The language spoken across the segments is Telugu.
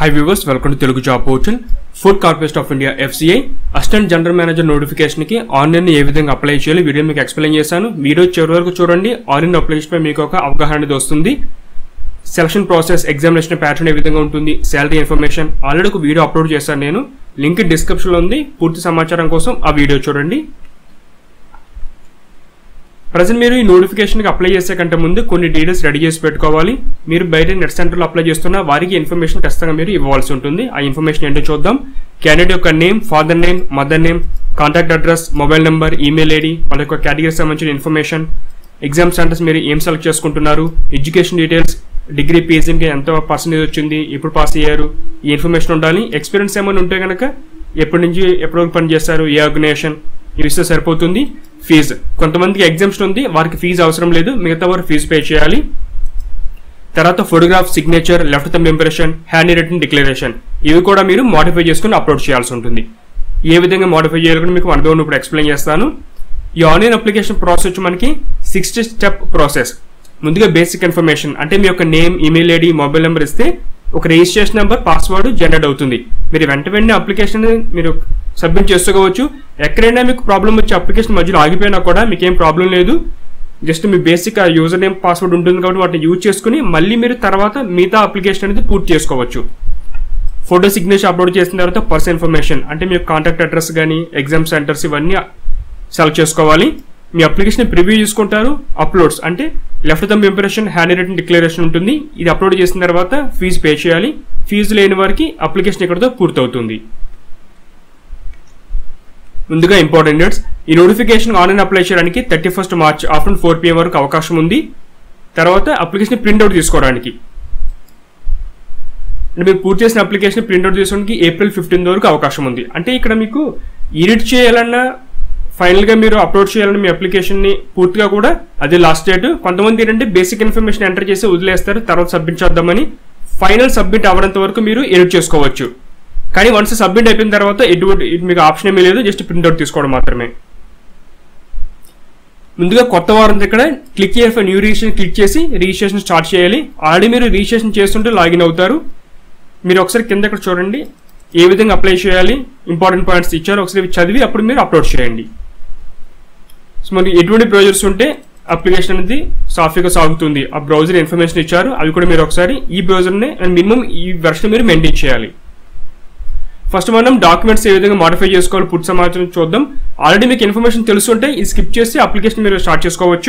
high viewers welcome to Telugu job portal food corporation of India FCI assistant general manager నోటిఫికేషన్కి ఆన్లైన్ ఏ విధంగా అప్లై చేయాలి వీడియో మీకు ఎక్స్ప్లెయిన్ చేశాను వీడియో చివరి వరకు చూడండి ఆన్లైన్ అప్లికేషన్పై మీకు ఒక అవగాహన అనేది వస్తుంది సెలక్షన్ ప్రాసెస్ ఎగ్జామినేషన్ ప్యాటర్న్ ఏ విధంగా ఉంటుంది శాలరీ ఇన్ఫర్మేషన్ ఆల్రెడీ ఒక వీడియో అప్లోడ్ చేశాను నేను లింక్ డిస్క్రిప్షన్లో ఉంది పూర్తి సమాచారం కోసం ఆ వీడియో చూడండి ప్రజెంట్ మీరు ఈ నోటిఫికేషన్కి అప్లై చేసే కంటే ముందు కొన్ని డీటెయిల్స్ రెడీ చేసి పెట్టుకోవాలి మీరు బయట నెట్ సెంటర్లో అప్లై చేస్తున్న వారికి ఇన్ఫర్మేషన్ ఖచ్చితంగా మీరు ఇవ్వాల్సి ఉంటుంది ఆ ఇన్ఫర్మేషన్ ఏంటో చూద్దాం క్యాండిడేట్ యొక్క name father name mother name contact address mobile number email ID వాళ్ళ యొక్క కేటగిరీకి సంబంధించిన ఇన్ఫర్మేషన్ ఎగ్జామ్ సెంటర్స్ మీరు ఏం సెలెక్ట్ చేసుకుంటున్నారు ఎడ్యుకేషన్ డీటెయిల్స్ డిగ్రీ పీజీకి ఎంత పర్సెంటేజ్ వచ్చింది ఎప్పుడు పాస్ అయ్యారు ఈ ఇన్ఫర్మేషన్ ఉండాలి ఎక్స్పీరియన్స్ ఏమైనా ఉంటే కనుక ఎప్పటి నుంచి ఎప్పటి వరకు పని చేస్తారు ఏ ఆర్గనైజేషన్ ఇవి ఇస్తే సరిపోతుంది ఫీజు కొంతమందికి ఎగ్జామ్షన్ ఉంది వారికి ఫీజు అవసరం లేదు మిగతా వారు ఫీజు పే చేయాలి తర్వాత photograph signature left thumb impression hand written declaration ఇవి కూడా మీరు మోడిఫై చేసుకుని అప్లోడ్ చేయాల్సి ఉంటుంది ఏ విధంగా మోడిఫై చేయాలో కూడా మీకు వన్ బై వన్ ఇప్పుడు ఎక్స్ప్లెయిన్ చేస్తాను ఈ ఆన్లైన్ అప్లికేషన్ ప్రాసెస్ వచ్చి మనకి సిక్స్టీ స్టెప్ ప్రాసెస్ ముందుగా బేసిక్ ఇన్ఫర్మేషన్ అంటే మీ యొక్క name email ID mobile number ఇస్తే ఒక రిజిస్ట్రేషన్ నెంబర్ పాస్వర్డ్ జనరేట్ అవుతుంది మీరు వెంట వెంటనే అప్లికేషన్ మీరు సబ్మిట్ చేసుకోవచ్చు ఎక్కడైనా మీకు ప్రాబ్లం వచ్చి అప్లికేషన్ మధ్యలో ఆగిపోయినా కూడా మీకు ఏం ప్రాబ్లం లేదు జస్ట్ మీ బేసిక్ యూజర్ నేమ్ పాస్వర్డ్ ఉంటుంది కాబట్టి వాటిని యూజ్ చేసుకుని మళ్ళీ మీరు తర్వాత మిగతా అప్లికేషన్ అనేది పూర్తి చేసుకోవచ్చు ఫోటో సిగ్నేచర్ అప్లోడ్ చేసిన తర్వాత పర్సన్ ఇన్ఫర్మేషన్ అంటే మీ కాంటాక్ట్ అడ్రస్ కానీ ఎగ్జామ్ సెంటర్స్ ఇవన్నీ సెలెక్ట్ చేసుకోవాలి మీ అప్లికేషన్ ప్రివ్యూ చేసుకుంటారు అప్లోడ్స్ అంటే left thumb impression hand written declaration ఉంటుంది ఇది అప్లోడ్ చేసిన తర్వాత ఫీజు పే చేయాలి ఫీజు లేని వారికి అప్లికేషన్ ఇక్కడతో పూర్తవుతుంది ముందుగా ఇంపార్టెంట్ డేట్స్ ఈ నోటిఫికేషన్ ఆన్లైన్ అప్లై చేయడానికి thirty first March afternoon four PM వరకు అవకాశం ఉంది తర్వాత అప్లికేషన్ ప్రింట్అవుట్ తీసుకోవడానికి అంటే మీరు పూర్తి చేసిన అప్లికేషన్ ప్రింట్అవుట్ తీసుకోవడానికి ఏప్రిల్ ఫిఫ్టీన్త్ వరకు అవకాశం ఉంది అంటే ఇక్కడ మీకు ఎడిట్ చేయాలన్నా ఫైనల్గా మీరు అప్లోడ్ చేయాలని మీ అప్లికేషన్ని పూర్తిగా కూడా అదే లాస్ట్ డేట్ కొంతమంది ఏంటంటే బేసిక్ ఇన్ఫర్మేషన్ ఎంటర్ చేసి వదిలేస్తారు తర్వాత సబ్మిట్ చేద్దామని ఫైనల్ సబ్మిట్ అవ్వడంత వరకు మీరు ఎడిట్ చేసుకోవచ్చు కానీ వన్స్ సబ్మిట్ అయిపోయిన తర్వాత ఎటువంటి ఇటు మీకు ఆప్షన్ ఏమీ లేదు జస్ట్ ప్రింట్అవుట్ తీసుకోవడం మాత్రమే ముందుగా కొత్త వారం ఇక్కడ క్లిక్ చేయ న్యూ రిజిస్ట్రేషన్ క్లిక్ చేసి రిజిస్ట్రేషన్ స్టార్ట్ చేయాలి ఆల్రెడీ మీరు రిజిస్ట్రేషన్ చేస్తుంటే లాగిన్ అవుతారు మీరు ఒకసారి కింద ఇక్కడ చూడండి ఏ విధంగా అప్లై చేయాలి ఇంపార్టెంట్ పాయింట్స్ ఇచ్చారు ఒకసారి చదివి అప్పుడు మీరు అప్లోడ్ చేయండి సో మనకి ఎటువంటి బ్రౌజర్స్ ఉంటే అప్లికేషన్ అనేది సాఫీగా సాగుతుంది ఆ బ్రౌజర్ ఇన్ఫర్మేషన్ ఇచ్చారు అవి కూడా మీరు ఒకసారి ఈ బ్రౌజర్ని మినిమం ఈ వెర్షన్ మీరు మెయింటైన్ చేయాలి ఫస్ట్ మనం డాక్యుమెంట్స్ ఏ విధంగా మాడిఫై చేసుకోవాలి పూర్తి సమాచారం చూద్దాం ఆల్రెడీ మీకు ఇన్ఫర్మేషన్ తెలుసుంటే ఈ స్కిప్ చేసి అప్లికేషన్ మీరు స్టార్ట్ చేసుకోవచ్చు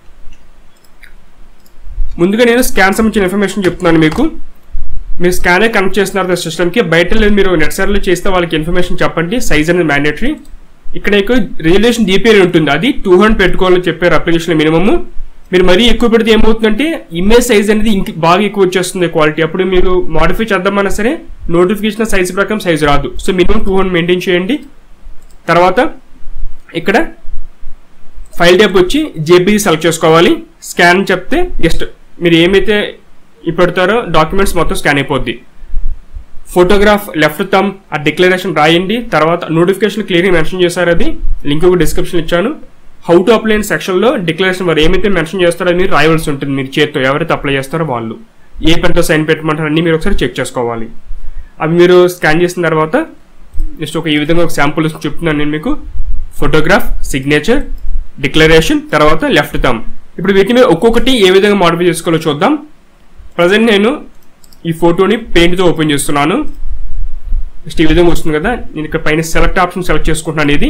ముందుగా నేను స్కాన్ సంబంధించిన ఇన్ఫర్మేషన్ చెప్తున్నాను మీకు మీరు స్కానే కనెక్ట్ చేస్తున్నారు సిస్టమ్కి బయట లేదు మీరు నెట్ సర్లో చేస్తే వాళ్ళకి ఇన్ఫర్మేషన్ చెప్పండి సైజ్ అనేది మ్యాండేటరీ ఇక్కడ ఎక్కువ రిజల్యూషన్ డిపిఎల్ ఉంటుంది అది టూ హండ్రెడ్ పెట్టుకోవాలని చెప్పారు అప్లికేషన్ మినిమమ్ మీరు మరీ ఎక్కువ పెడితే ఏమవుతుందంటే ఇమేజ్ సైజ్ అనేది ఇంక బాగా ఎక్కువ వచ్చేస్తుంది క్వాలిటీ అప్పుడు మీరు మాడిఫై చేద్దామన్నా సరే నోటిఫికేషన్ సైజ్ ప్రకారం సైజ్ రాదు so minimum two hundred maintain చేయండి తర్వాత ఇక్కడ ఫైల్ ట్యాప్ వచ్చి జేపీజీ సెలెక్ట్ చేసుకోవాలి స్కాన్ చెప్తే జస్ట్ మీరు ఏమైతే పెడతారో డాక్యుమెంట్స్ మొత్తం స్కాన్ అయిపోద్ది ఫోటోగ్రాఫ్ లెఫ్ట్ థమ్ ఆ డిక్లరేషన్ రాయండి తర్వాత నోటిఫికేషన్ క్లియర్గా మెన్షన్ చేశారు అది లింక్ ఒక డిస్క్రిప్షన్ ఇచ్చాను హౌ టు అప్లై అనే సెక్షన్లో డిక్లరేషన్ వారు ఏమైతే మెన్షన్ చేస్తారో అది మీరు రాయవలసి ఉంటుంది మీరు చేత్తో ఎవరైతే అప్లై చేస్తారో వాళ్ళు ఏ పెన్తో సైన్ పెట్టమంటారో అన్ని మీరు ఒకసారి చెక్ చేసుకోవాలి అవి మీరు స్కాన్ చేసిన తర్వాత జస్ట్ ఒక ఈ విధంగా ఒక శాంపుల్ చెప్తున్నాను నేను మీకు ఫోటోగ్రాఫ్ సిగ్నేచర్ డిక్లరేషన్ తర్వాత లెఫ్ట్ థమ్ ఇప్పుడు వీటిని ఒక్కొక్కటి ఏ విధంగా మాడిఫై చేసుకోవాలో చూద్దాం ప్రజెంట్ నేను ఈ ఫోటోని పెయింట్తో ఓపెన్ చేస్తున్నాను జస్ట్ ఈ విధంగా వస్తుంది కదా నేను ఇక్కడ పైన సెలెక్ట్ ఆప్షన్ సెలెక్ట్ చేసుకుంటున్నాను ఇది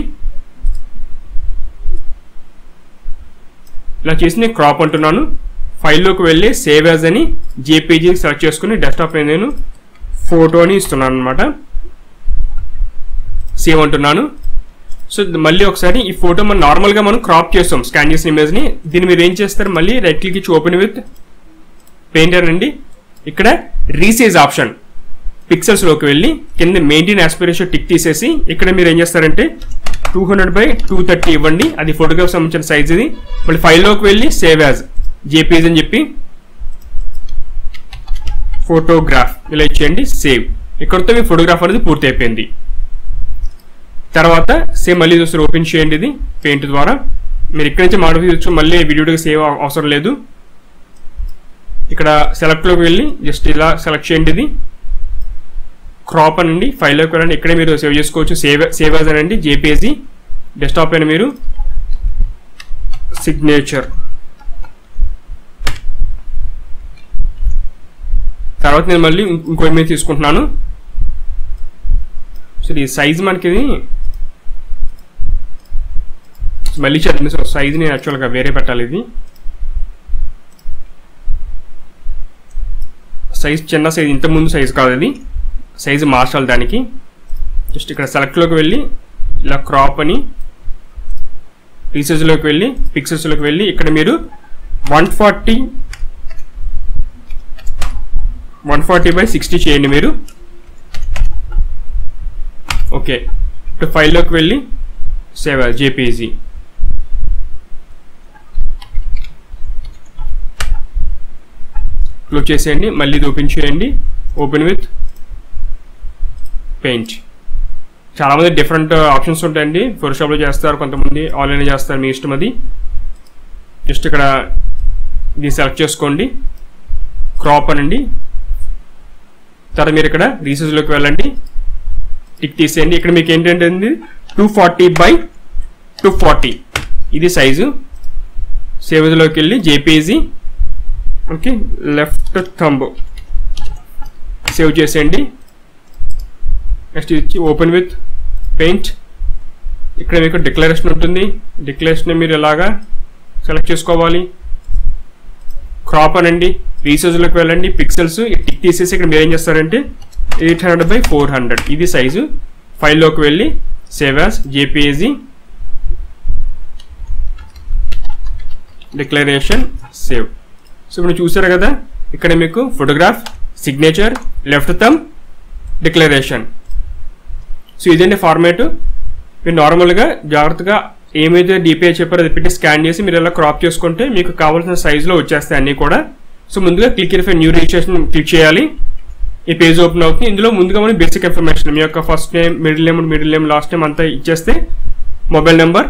ఇలా చేసి నేను క్రాప్ అంటున్నాను ఫైల్లోకి వెళ్ళి సేవ్ యాజ్ అని జేపీజీ సెలెక్ట్ చేసుకుని డెస్క్టాప్ నేను ఫోటోని ఇస్తున్నాను అనమాట సేవ్ అంటున్నాను సో మళ్ళీ ఒకసారి ఈ ఫోటో మనం నార్మల్గా మనం క్రాప్ చేస్తాం స్కాన్ చేసిన ఇమేజ్ని దీన్ని మీరు ఏం చేస్తారు మళ్ళీ రైట్ క్లిక్ ఇచ్చి ఓపెన్ విత్ పెయింటర్ అండి ఇక్కడ రీసేజ్ ఆప్షన్ పిక్సెల్స్లోకి వెళ్ళి కింద మెయింటైన్ ఆస్పిరేషన్ టిక్ తీసేసి ఇక్కడ మీరు ఏం చేస్తారంటే two hundred by two thirty ఇవ్వండి అది ఫోటోగ్రాఫ్ సంబంధించిన సైజ్ ఇది మళ్ళీ ఫైల్లోకి వెళ్ళి సేవ్ యాజ్ జేపీజ్ అని చెప్పి ఫోటోగ్రాఫ్ ఇలా ఇచ్చేయండి సేవ్ ఇక్కడతో మీ ఫోటోగ్రాఫ్ అనేది పూర్తి అయిపోయింది తర్వాత సేమ్ మళ్ళీ చూసి ఓపెన్ చేయండి ఇది పెయింట్ ద్వారా మీరు ఇక్కడి నుంచి మాడిఫై చేయొచ్చు మళ్ళీ వీడియోకి సేవ్ అవసరం లేదు ఇక్కడ సెలెక్ట్లోకి వెళ్ళి జస్ట్ ఇలా సెలెక్ట్ చేయండి ఇది క్రాప్ అనండి ఫైల్లోకి వెళ్ళండి ఇక్కడే మీరు సేవ్ చేసుకోవచ్చు సేవ్ సేవ్ యాజ్ అనండి జేపీఎస్జీ డెస్క్టాప్ పైన మీరు సిగ్నేచర్ తర్వాత నేను మళ్ళీ ఇం- ఇంకో ఇమేజ్ తీసుకుంటున్నాను సో ఈ సైజ్ మనకి ఇది మళ్ళీ చదివింది సో సైజ్ నేను యాక్చువల్గా వేరే పెట్టాలి ఇది సైజ్ చిన్న సైజ్ ఇంత ముందు సైజ్ కాదు ఇది సైజ్ మార్చాలి దానికి జస్ట్ ఇక్కడ సెలెక్ట్లోకి వెళ్ళి ఇలా క్రాప్ అని రీసెర్చ్లోకి వెళ్ళి పిక్సెల్స్లోకి వెళ్ళి ఇక్కడ మీరు one forty one forty by sixty చేయండి మీరు ఓకే ఇప్పుడు ఫైల్లోకి వెళ్ళి సేవ్ జేపీజీ క్లోజ్ చేసేయండి మళ్ళీ ఇది ఓపెన్ చేయండి ఓపెన్ విత్ పెయింట్ చాలామంది డిఫరెంట్ ఆప్షన్స్ ఉంటాయండి ఫోటోషాప్లో చేస్తారు కొంతమంది ఆన్లైన్ చేస్తారు మీ ఇష్టం అది జస్ట్ ఇక్కడ ఇది సెలెక్ట్ చేసుకోండి క్రాప్ అనండి తర్వాత మీరు ఇక్కడ రీసెర్చ్లోకి వెళ్ళండి టిక్ తీసేయండి ఇక్కడ మీకు ఏంటంటే two forty by two forty ఇది సైజు సేవలోకి వెళ్ళి JPG okay left thumb save చేసేయండి నెక్స్ట్ ఇచ్చి ఓపెన్ విత్ పెయింట్ ఇక్కడ మీకు డిక్లరేషన్ ఉంటుంది డిక్లరేషన్ మీరు ఎలాగా సెలెక్ట్ చేసుకోవాలి క్రాప్ అనండి రీసోర్స్లోకి వెళ్ళండి పిక్సెల్స్ టిక్ తీసేసి ఇక్కడ మీరు ఏం చేస్తారంటే eight hundred by four hundred ఇది సైజు ఫైల్లోకి వెళ్ళి save as JPEG declaration save so ఇప్పుడు చూసారు కదా ఇక్కడ మీకు photograph signature left thumb declaration so ఇదండి ఫార్మేట్ మీరు నార్మల్గా జాగ్రత్తగా ఏమైతే డిపిఐ చెప్పారో అది పెట్టి స్కాన్ చేసి మీరు ఇలా క్రాప్ చేసుకుంటే మీకు కావాల్సిన సైజులో వచ్చేస్తాయి అన్నీ కూడా సో ముందుగా క్లిక్ ఇన్ఫై న్యూ రిజిస్ట్రేషన్ క్లిక్ చేయాలి ఈ పేజ్ ఓపెన్ అవుతుంది ఇందులో ముందుగా మనం బేసిక్ ఇన్ఫర్మేషన్ మీ యొక్క first name middle name middle name last name అంతా ఇచ్చేస్తే mobile number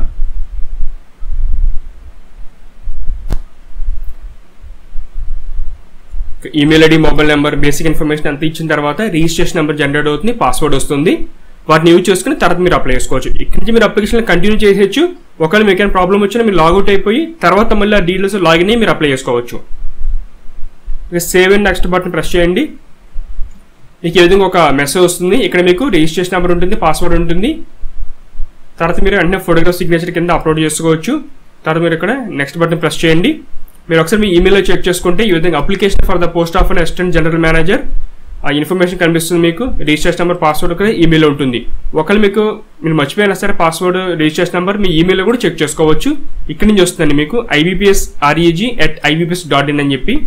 email ID mobile number basic information అంతా ఇచ్చిన తర్వాత రిజిస్ట్రేషన్ నెంబర్ జనరేట్ అవుతుంది పాస్వర్డ్ వస్తుంది వాటిని యూజ్ చేసుకుని తర్వాత మీరు అప్లై చేసుకోవచ్చు ఇక్కడి నుంచి మీరు అప్లికేషన్ కంటిన్యూ చేసేయచ్చు ఒకవేళ మీకు ఏమైనా ప్రాబ్లం వచ్చినా మీరు లాగౌట్ అయిపోయి తర్వాత మళ్ళీ ఆ డీటెయిల్స్ లాగిన్ అయ్యి మీరు అప్లై చేసుకోవచ్చు save and next button press చేయండి మీకు ఈ విధంగా ఒక మెసేజ్ వస్తుంది ఇక్కడ మీకు రిజిస్ట్రేషన్ నెంబర్ ఉంటుంది పాస్వర్డ్ ఉంటుంది తర్వాత మీరు వెంటనే ఫోటోగ్రాఫ్ సిగ్నేచర్ కింద అప్లోడ్ చేసుకోవచ్చు తర్వాత మీరు ఇక్కడ నెక్స్ట్ బటన్ ప్రెస్ చేయండి మీరు ఒకసారి మీ ఈమెయిల్లో చెక్ చేసుకుంటే ఈ విధంగా application for the post of an assistant general manager ఆ ఇన్ఫర్మేషన్ కనిపిస్తుంది మీకు రిజిస్ట్రేషన్ నెంబర్ పాస్వర్డ్ కూడా ఈమెయిల్ ఉంటుంది ఒకవేళ మీకు మీరు మర్చిపోయినా సరే పాస్వర్డ్ రిజిస్ట్రేషన్ నెంబర్ మీ ఈమెయిల్లో కూడా చెక్ చేసుకోవచ్చు ఇక్కడి నుంచి వస్తుందండి మీకు IBPS R E G at IBPS dot in అని చెప్పి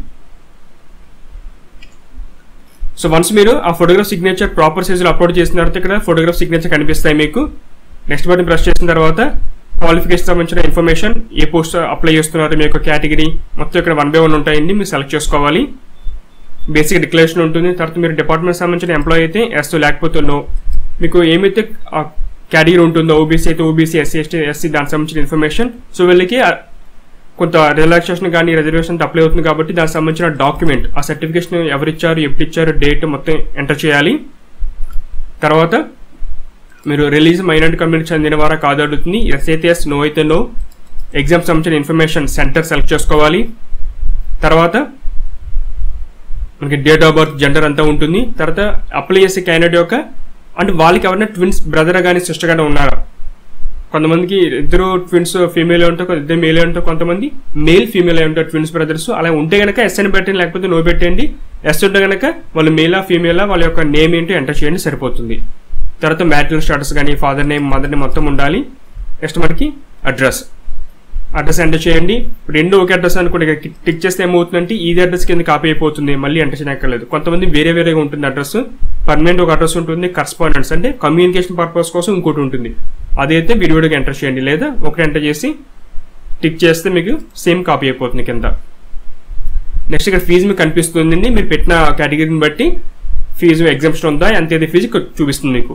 సో వన్స్ మీరు ఆ ఫోటోగ్రాఫ్ సిగ్నేచర్ ప్రాపర్ సైజులో అప్లోడ్ చేసిన తర్వాత ఇక్కడ ఫోటోగ్రాఫ్ సిగ్నేచర్ కనిపిస్తాయి మీకు నెక్స్ట్ బటన్ ప్రెస్ చేసిన తర్వాత క్వాలిఫికేషన్ సంబంధించిన ఇన్ఫర్మేషన్ ఏ పోస్ట్ అప్లై చేస్తున్నారు మీ యొక్క కేటగిరీ మొత్తం ఇక్కడ వన్ బై వన్ ఉంటాయండి మీరు సెలెక్ట్ చేసుకోవాలి బేసిక్ డిక్లరేషన్ ఉంటుంది తర్వాత మీరు డిపార్ట్మెంట్ సంబంధించిన ఎంప్లాయీ అయితే ఎస్ లేకపోతే నో మీకు ఏమైతే కేటగిరీ ఉంటుందో ఓబీసీ అయితే ఓబీసీ ఎస్సీ ఎస్టీ ఎస్సీ దానికి సంబంధించిన ఇన్ఫర్మేషన్ సో వీళ్ళకి ఆ కొంత రిలాక్సేషన్ కానీ రిజర్వేషన్ అప్లై అవుతుంది కాబట్టి దానికి సంబంధించిన డాక్యుమెంట్ ఆ సర్టిఫికేషన్ ఎవరు ఇచ్చారు ఎప్పుడు ఇచ్చారు డేట్ మొత్తం ఎంటర్ చేయాలి తర్వాత మీరు రిలీజ్ మైనారిటీ కమ్యూనిటీ చెందిన వారా కాదు అడుగుతుంది ఎస్ అయితే ఎస్ నో అయితే నో ఎగ్జామ్ సంబంధించిన ఇన్ఫర్మేషన్ సెంటర్ సెలెక్ట్ చేసుకోవాలి తర్వాత మనకి డేట్ ఆఫ్ బర్త్ జెండర్ అంతా ఉంటుంది తర్వాత అప్లై చేసే క్యాండిడేట్ యొక్క అంటే వాళ్ళకి ఎవరైనా ట్విన్స్ బ్రదర్ కానీ సిస్టర్ కానీ ఉన్నారా కొంతమందికి ఇద్దరు ట్విన్స్ ఫీమేల్ ఉంటారు ఇద్దరు మేల్ ఉంటారు కొంతమంది మేల్ ఫీమేల్ అయి ఉంటారు ట్విన్స్ బ్రదర్స్ అలా ఉంటే కనుక ఎస్ అని పెట్టండి లేకపోతే నో పెట్టండి ఎస్ ఉంటే కనుక వాళ్ళు మేలా ఫీమేలా వాళ్ళ యొక్క నేమ్ ఏంటో ఎంటర్ చేయండి సరిపోతుంది తర్వాత మ్యారిటల్ స్టాటస్ కానీ ఫాదర్ నేమ్ మదర్ నేమ్ మొత్తం ఉండాలి నెక్స్ట్ మనకి అడ్రస్ అడ్రస్ ఎంటర్ చేయండి రెండు ఒకే అడ్రస్ అనుకోండి ఇక్కడ టిక్ చేస్తే ఏమవుతుందంటే ఇది అడ్రస్ కింద కాపీ అయిపోతుంది మళ్ళీ ఎంటర్ చేయక్కర్లేదు కొంతమంది వేరే వేరేగా ఉంటుంది అడ్రస్ పర్మనెంట్ ఒక అడ్రస్ ఉంటుంది కరస్పాండెన్స్ అంటే కమ్యూనికేషన్ పర్పస్ కోసం ఇంకోటి ఉంటుంది అదైతే విడివిడిగా ఎంటర్ చేయండి లేదా ఒకటి ఎంటర్ చేసి టిక్ చేస్తే మీకు సేమ్ కాపీ అయిపోతుంది కింద నెక్స్ట్ ఇక్కడ ఫీజు మీకు కనిపిస్తుందండి మీరు పెట్టిన కేటగిరీని బట్టి ఫీజు ఎగ్జామ్షన్ ఉందా ఎంత ఫీజు చూపిస్తుంది మీకు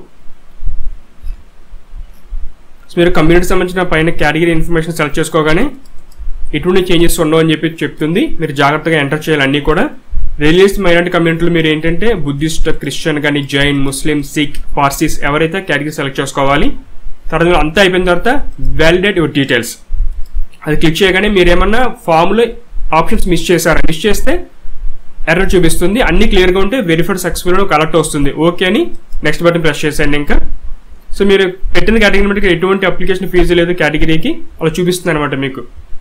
సో మీరు కమ్యూనిటీ సంబంధించిన పైన కేటగిరీ ఇన్ఫర్మేషన్ సెలెక్ట్ చేసుకోగానే ఎటువంటి చేంజెస్ ఉండవు అని చెప్పి చెప్తుంది మీరు జాగ్రత్తగా ఎంటర్ చేయాలి అన్నీ కూడా రిలీజియస్ మైనారిటీ కమ్యూనిటీలో మీరు ఏంటంటే బుద్ధిస్ట్ క్రిస్టియన్ కానీ జైన్ ముస్లిం సిక్ పార్సీస్ ఎవరైతే కేటగిరీ సెలెక్ట్ చేసుకోవాలి తర్వాత మీరు అంతా అయిపోయిన తర్వాత వ్యాలిడేట్ యువర్ డీటెయిల్స్ అది క్లిక్ చేయగానే మీరు ఏమన్నా ఫామ్లో ఆప్షన్స్ మిస్ చేశారా మిస్ చేస్తే ఎర్రర్ చూపిస్తుంది అన్ని క్లియర్గా ఉంటే వెరిఫైడ్ సక్సెస్ఫుల్ ఒక అలర్ట్ వస్తుంది ఓకే అని నెక్స్ట్ బటన్ ప్రెస్ చేసేయండి ఇంకా సో మీరు పెట్టిన కేటగిరీ బట్టి ఎటువంటి అప్లికేషన్ ఫీజు లేదు కేటగిరీకి అలా చూపిస్తుంది అనమాట మీకు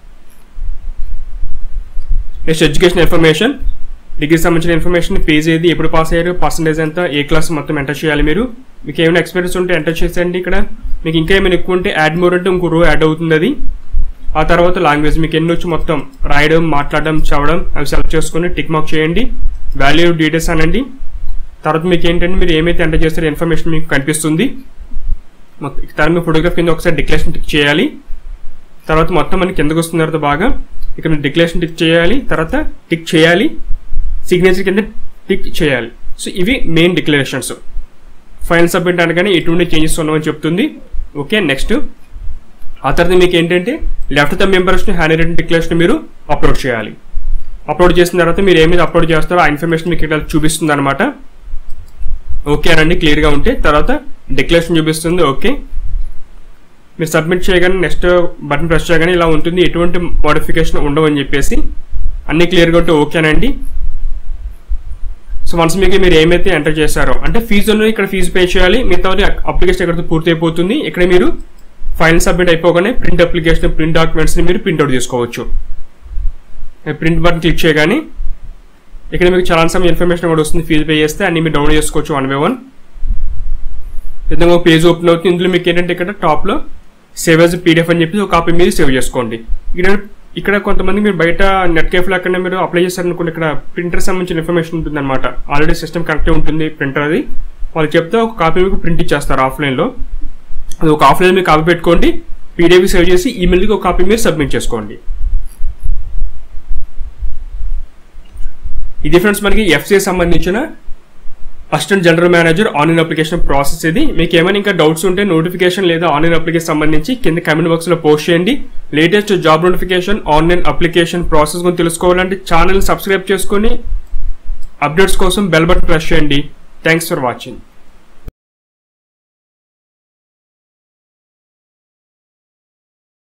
నెక్స్ట్ ఎడ్యుకేషన్ ఇన్ఫర్మేషన్ డిగ్రీ సంబంధించిన ఇన్ఫర్మేషన్ ఫీజు ఏది ఎప్పుడు పాస్ అయ్యారు పర్సంటేజ్ ఎంత ఏ క్లాస్ మొత్తం ఎంటర్ చేయాలి మీరు మీకు ఏమైనా ఎక్స్పీరియన్స్ ఉంటే ఎంటర్ చేసేయండి ఇక్కడ మీకు ఇంకా ఏమైనా ఎక్కువ ఉంటే యాడ్ మోర్ అంటే ఇంకో రో యాడ్ అవుతుంది అది ఆ తర్వాత లాంగ్వేజ్ మీకు ఎన్ని వచ్చి మొత్తం రాయడం మాట్లాడడం చదవడం అవి సెలెక్ట్ చేసుకొని టిక్ మార్క్ చేయండి వాల్యూ డీటెయిల్స్ అనండి తర్వాత మీకు ఏంటంటే మీరు ఏమైతే ఎంటర్ చేస్తారో ఇన్ఫర్మేషన్ మీకు కనిపిస్తుంది మొత్తం తర్వాత మీ ఫోటోగ్రాఫ్ కింద ఒకసారి డిక్లరేషన్ టిక్ చేయాలి తర్వాత మొత్తం మనకి కిందకు వస్తున్న తర్వాత బాగా ఇక్కడ మీరు డిక్లరేషన్ టిక్ చేయాలి తర్వాత టిక్ చేయాలి సిగ్నేచర్ కింద టిక్ చేయాలి సో ఇవి మెయిన్ డిక్లరేషన్స్ ఫైనల్ సబ్మిట్ అనగానే ఎటువంటి చేంజెస్ ఉన్నామని చెప్తుంది ఓకే నెక్స్ట్ ఆ తర్వాత మీకు ఏంటంటే లెఫ్ట్ ద మెంబర్స్ని హ్యాండ్ రిటన్ డిక్లరేషన్ మీరు అప్లోడ్ చేయాలి అప్లోడ్ చేసిన తర్వాత మీరు ఏమైతే అప్లోడ్ చేస్తారో ఆ ఇన్ఫర్మేషన్ మీకు ఇక్కడ చూపిస్తుంది అనమాట ఓకే అనండి క్లియర్గా ఉంటే తర్వాత డిక్లరేషన్ చూపిస్తుంది ఓకే మీరు సబ్మిట్ చేయగానే నెక్స్ట్ బటన్ ప్రెస్ చేయగానే ఇలా ఉంటుంది ఎటువంటి మోడిఫికేషన్ ఉండవని చెప్పేసి అన్ని క్లియర్గా ఉంటే ఓకేనండి సో వన్స్ మీకు మీరు ఏమైతే ఎంటర్ చేశారో అంటే ఫీజు అనేది ఇక్కడ ఫీజు పే చేయాలి మిగతా అప్లికేషన్ ఎక్కడితో పూర్తి అయిపోతుంది ఇక్కడ మీరు ఫైనల్ సబ్మిట్ అయిపోగానే ప్రింట్ అప్లికేషన్ ప్రింట్ డాక్యుమెంట్స్ని మీరు ప్రింట్అవుట్ చేసుకోవచ్చు ప్రింట్ బటన్ క్లిక్ చేయగానే ఇక్కడ మీకు చాలా సమ్ ఇన్ఫర్మేషన్ కూడా వస్తుంది ఫీజు పే చేస్తే అన్ని మీరు డౌన్లోడ్ చేసుకోవచ్చు వన్ బై వన్ విధంగా పేజ్ ఓపెన్ అవుతుంది ఇందులో మీకు ఏంటంటే ఇక్కడ టాప్లో సేవ్ యాజ్ పీడిఎఫ్ అని చెప్పి ఒక కాపీ మీరు సేవ్ చేసుకోండి ఇక్కడ ఇక్కడ కొంతమంది మీరు బయట నెట్ కేఫ్లో అక్కడ మీరు అప్లై చేశారనుకోండి ఇక్కడ ప్రింటర్ సంబంధించిన ఇన్ఫర్మేషన్ ఉంటుంది అనమాట ఆల్రెడీ సిస్టమ్ కనెక్ట్ ఉంటుంది ప్రింటర్ అది వాళ్ళు చెప్తే ఒక కాపీ మీకు ప్రింట్ ఇచ్చేస్తారు ఆఫ్లైన్లో అది ఒక ఆఫ్లైన్ మీరు కాపీ పెట్టుకోండి పీడిఎఫ్ సేవ్ చేసి ఈమెయిల్కి ఒక కాపీ మీరు సబ్మిట్ చేసుకోండి ఇది ఫ్రెండ్స్ మనకి ఎఫ్సీఏ సంబంధించిన assistant general manager online application process ఇది మీకు ఏమైనా ఇంకా డౌట్స్ ఉంటే నోటిఫికేషన్ లేదా ఆన్లైన్ అప్లికేషన్ సంబంధించి కింద కమెంట్ బాక్స్ లో పోస్ట్ చేయండి latest job notification online application process గురించి తెలుసుకోవాలంటే ఛానల్ సబ్స్క్రైబ్ చేసుకొని అప్డేట్స్ కోసం బెల్ బటన్ ప్రెస్ చేయండి థ్యాంక్స్ ఫర్ వాచింగ్